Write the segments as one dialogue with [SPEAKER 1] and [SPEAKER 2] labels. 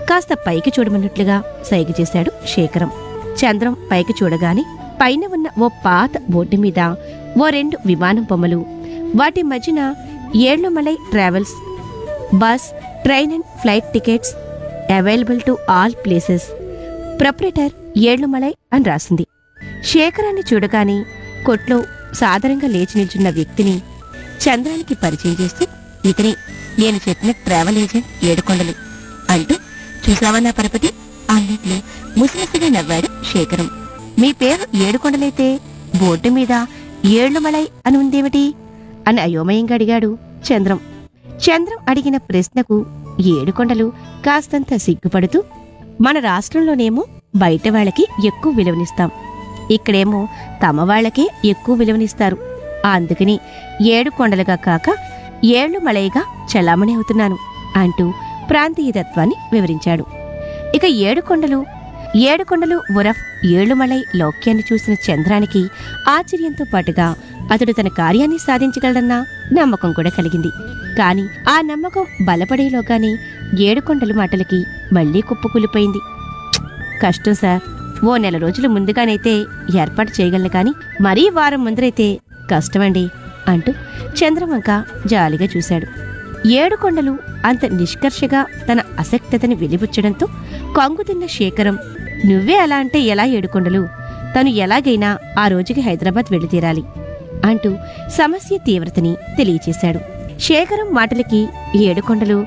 [SPEAKER 1] కాస్త పైకి చూడమన్నట్లుగా సైగ చేశాడు శేఖరం చంద్రం పైకి చూడగానే పైన ఉన్న ఓ పాత బోర్డు మీద ఓ రెండు విమానం బొమ్మలు వాటి మధ్యన Elumalai travels bus train and flight tickets available to all places proprietor Elumalai అని రాసింది శేఖరాన్ని చూడగానే కొట్లో సాధారణంగా లేచి నిల్చున్న వ్యక్తిని చంద్రానికి పరిచయం చేస్తూ ఇతనే నేను చెప్పిన ట్రావెల్ ఏజెంట్ ఏడుకొండలు అంటూ చూసావా నా పరపతి అన్నిట్లో ముసిముసిగా నవ్వాడు శేఖరం మీ పేరు ఏడుకొండలైతే బోర్డు మీద ఏళ్లమలై అని ఉందేమిటి అని అయోమయంగా అడిగాడు చంద్రం చంద్రం అడిగిన ప్రశ్నకు ఏడుకొండలు కాస్తంత సిగ్గుపడుతూ మన రాష్ట్రంలోనేమో బయట వాళ్ళకి ఎక్కువ విలువనిస్తాం ఇక్కడేమో తమ వాళ్ళకే ఎక్కువ విలువనిస్తారు అందుకని ఏడు కొండలుగా కాక ఏళ్లు మలైగా చలామణి అవుతున్నాను అంటూ ప్రాంతీయతత్వాన్ని వివరించాడు ఇక ఏడు కొండలు ఏడు కొండలు ఉరఫ్ ఏಳುమలై లౌక్యాన్ని చూసిన చంద్రానికి ఆశ్చర్యంతో పాటుగా అతడు తన కార్యాన్ని సాధించగలడన్న నమ్మకం కూడా కలిగింది కాని ఆ నమ్మకం బలపడేలోగానే ఏడుకొండల మాటలకి మళ్లీ కుప్పకూలిపోయింది కష్టం సార్ ఓ నెల రోజులు ముందుగానైతే ఏర్పాటు చేయగలను కానీ మరీ వారం ముందరైతే కష్టమండి అంటూ చంద్రవంక జాలిగా చూశాడు ఏడు కొండలు అంత నిష్కర్షగా తన అసక్తతని వెలిబుచ్చడంతో కంగుతిన్న శేఖరం నువ్వే అలా అంటే ఎలా ఏడుకొండలు తను ఎలాగైనా ఆ రోజుకి హైదరాబాద్ వెళ్లి తీరాలి అంటూ సమస్య తీవ్రతని తెలియచేశాడు శేఖరం మాటలకి ఏడుకొండలు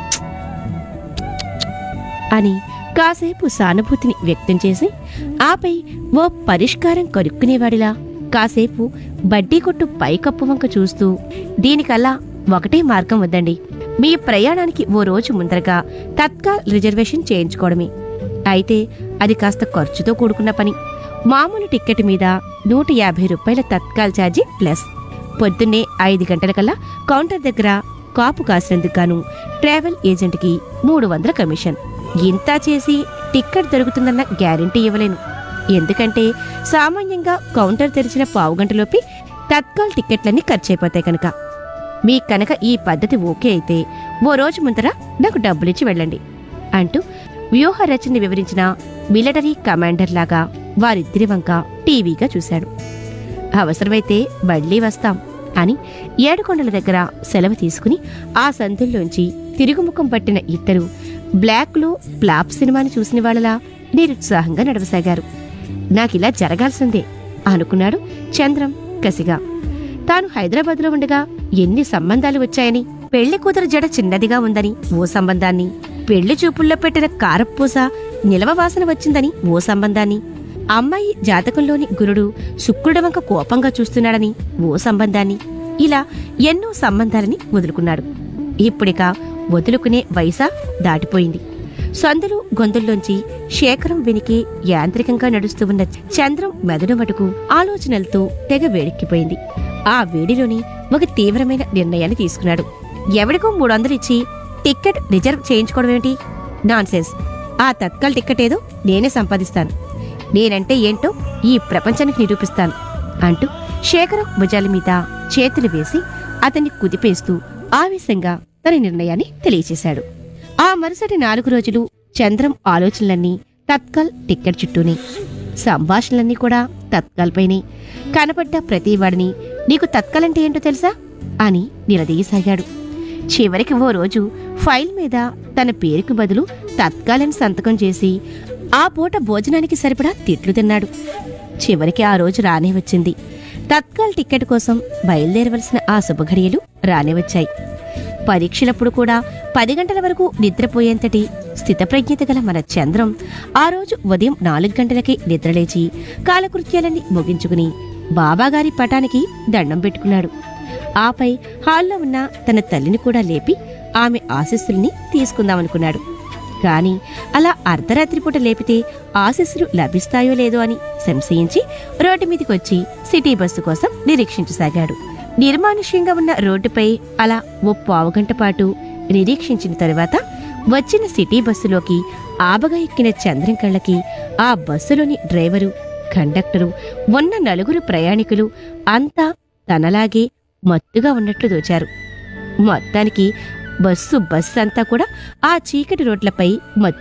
[SPEAKER 1] అని కాసేపు సానుభూతిని వ్యక్తం చేసి ఆపై ఓ పరిష్కారం కనుక్కునేవాడిలా కాసేపు బడ్డీ కొట్టు పైకప్పు వంక చూస్తూ దీనికల్లా ఒకటే మార్గం వద్దండి మీ ప్రయాణానికి ఓ రోజు ముందరగా తత్కాల్ రిజర్వేషన్ చేయించుకోవడమే అయితే అది కాస్త ఖర్చుతో కూడుకున్న పని మామూలు టిక్కెట్ మీద నూట యాభై రూపాయల తత్కాల్ ఛార్జీ ప్లస్ పొద్దున్నే ఐదు గంటలకల్లా కౌంటర్ దగ్గర కాపు కాసినందుకు గాను ట్రావెల్ ఏజెంట్కి మూడు వందల కమిషన్ ఇంత చేసి టిక్కెట్ దొరుకుతుందన్న గ్యారెంటీ ఇవ్వలేను ఎందుకంటే సామాన్యంగా కౌంటర్ తెరిచిన పావు గంటలోపే తత్కాల్ టిక్కెట్లన్నీ ఖర్చయిపోతాయి కనుక మీ కనుక ఈ పద్ధతి ఓకే అయితే ఓ రోజు ముందర నాకు డబ్బులిచ్చి వెళ్ళండి అంటూ వ్యూహ రచనని వివరించిన మిలిటరీ కమాండర్ లాగా వారిద్దరి వంక టీవీగా చూశాడు అవసరమైతే మళ్ళీ వస్తాం అని ఏడుకొండల దగ్గర సెలవు తీసుకుని ఆ సందుల్లోంచి తిరుగుముఖం పట్టిన ఇద్దరు బ్లాక్లో ఫ్లాప్ సినిమాని చూసిన వాళ్ళలా నిరుత్సాహంగా నడవసాగారు నాకిలా జరగాల్సిందే అనుకున్నాడు చంద్రం కసిగా తాను హైదరాబాద్లో ఉండగా ఎన్ని సంబంధాలు వచ్చాయని పెళ్లి కూతురు జడ చిన్నదిగా ఉందని ఓ సంబంధాన్ని పెళ్లి చూపుల్లో పెట్టిన కారప్పూస నిలవ వాసన వచ్చిందని ఓ సంబంధాన్ని అమ్మాయి జాతకంలోని గురుడు శుక్రుడి వంక కోపంగా చూస్తున్నాడని ఓ సంబంధాన్ని ఇలా ఎన్నో సంబంధాలని వదులుకున్నాడు ఇప్పుడిక వదులుకునే వయసా దాటిపోయింది సందులు గొంతుల్లోంచి శేఖరం వెనికి యాంత్రికంగా నడుస్తూ ఉన్న చంద్రం మెదడు మటుకు ఆలోచనలతో తెగ వేడెక్కిపోయింది ఆ వేడిలోని ఒక తీవ్రమైన నిర్ణయాన్ని తీసుకున్నాడు ఎవడికో మూడు వందలు ఇచ్చి టిక్కెట్ రిజర్వ్ చేయించుకోవడం ఏమిటి నాన్సెన్స్ ఆ తత్కాల్ టిక్కెట్ ఏదో నేనే సంపాదిస్తాను నేనంటే ఏంటో ఈ ప్రపంచానికి నిరూపిస్తాను అంటూ శేఖరం భుజాల మీద చేతులు వేసి అతన్ని కుదిపేస్తూ ఆవేశంగా తన నిర్ణయాన్ని తెలియచేశాడు ఆ మరుసటి నాలుగు రోజులు చంద్రం ఆలోచనలన్నీ తత్కాల్ టిక్కెట్ చుట్టూనే సంభాషణలన్నీ కూడా తత్కాల్పైనే కనపడ్డ ప్రతివాడిని నీకు తత్కాల్ అంటే ఏంటో తెలుసా అని నిలదీయసాగాడు చివరికి ఓ రోజు ఫైల్ మీద తన పేరుకు బదులు తత్కాలని సంతకం చేసి ఆ పూట భోజనానికి సరిపడా తిట్లు తిన్నాడు చివరికి ఆ రోజు రానే వచ్చింది తత్కాల్ టిక్కెట్ కోసం బయలుదేరవలసిన ఆ శుభఘడియలు రానే వచ్చాయి పరీక్షలప్పుడు కూడా పది గంటల వరకు నిద్రపోయేంతటి స్థితప్రజ్ఞత గల మన చంద్రం ఆ రోజు ఉదయం నాలుగు గంటలకే నిద్రలేచి కాలకృత్యాలన్నీ ముగించుకుని బాబాగారి పటానికి దండం పెట్టుకున్నాడు ఆపై హాల్లో ఉన్న తన తల్లిని కూడా లేపి ఆమె ఆశీస్సుల్ని తీసుకుందామనుకున్నాడు కాని అలా అర్ధరాత్రి పూట లేపితే ఆశీస్సులు లభిస్తాయో లేదో అని సంశయించి రోడ్డు మీదకి వచ్చి సిటీ బస్సు కోసం నిరీక్షించసాగాడు నిర్మానుష్యంగా ఉన్న రోడ్డుపై అలా ఓ పావుగంట పాటు నిరీక్షించిన తరువాత వచ్చిన సిటీ బస్సులోకి ఆబగా ఎక్కిన చంద్రం కళ్ళకి ఆ బస్సులోని డ్రైవరు కండక్టరు ఉన్న నలుగురు ప్రయాణికులు అంతా తనలాగే మత్తుగా ఉన్నట్లు దోచారు మొత్తానికి బస్సు బస్సు అంతా కూడా ఆ చీకటి రోడ్లపై మత్తు